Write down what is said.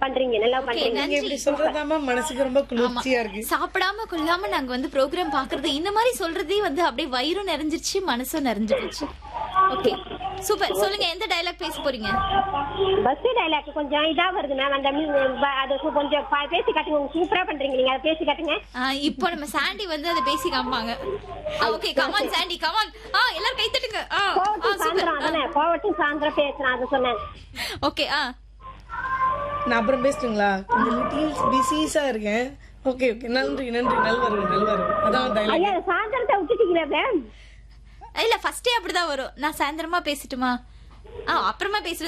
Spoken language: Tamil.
பண்றீங்க நல்லா பண்றீங்க நீங்க இப்படி சொல்றதாமா மனசுக்கு ரொம்ப குளிர்ச்சியா இருக்கு சாப்பிடாம கொள்ளாம நாங்க வந்து ப்ரோக்ராம் பாக்குறது இந்த மாதிரி சொல்றதே வந்து அப்படியே வயிறும் நிறைஞ்சிருச்சு மனசும் நிறைஞ்சு போச்சு ஓகே சூப்பர் சொல்லுங்க எந்த டயலாக் பேச போறீங்க பஸ் டைலாக் கொஞ்சம் இதா வருது மேம் அந்த மீ- ப- அது கொஞ்சம் ப- பேசி காட்டுங்க உங்க சூப்பரா பண்றீங்க நீங்க அதை பேசி காட்டுங்க ஆ, இப்போ நம்ம சாண்டி வந்து அதை பேசி காமிப்பாங்க ஓகே கமான் சாண்டி கமான் ஆ எல்லாரும் கை தட்டுங்க ஆ ஆ கோவட்டும் சூப்பர் சாயந்தரம் அதானே கோவட்டும் சாயந்தரம் பேசுறேன் அதை சொன்னேன் ஓகே ஆ நான் அப்புறம் பேசட்டுங்களா கொஞ்சம் லிட்டில் பிஸிஸா இருக்கேன் ஓகே ஓகே நன்றி நன்றி நல்வரவு நல்வரவு அதான் டைலாக் ஐயா சாயந்தரத்தை விட்டுட்டீங்களே மேம் இல்ல ஃபர்ஸ்டே அப்படிதான் வரும் நான் சாயந்தரமா பேசட்டுமா ஆ அப்புறமா பேசுறது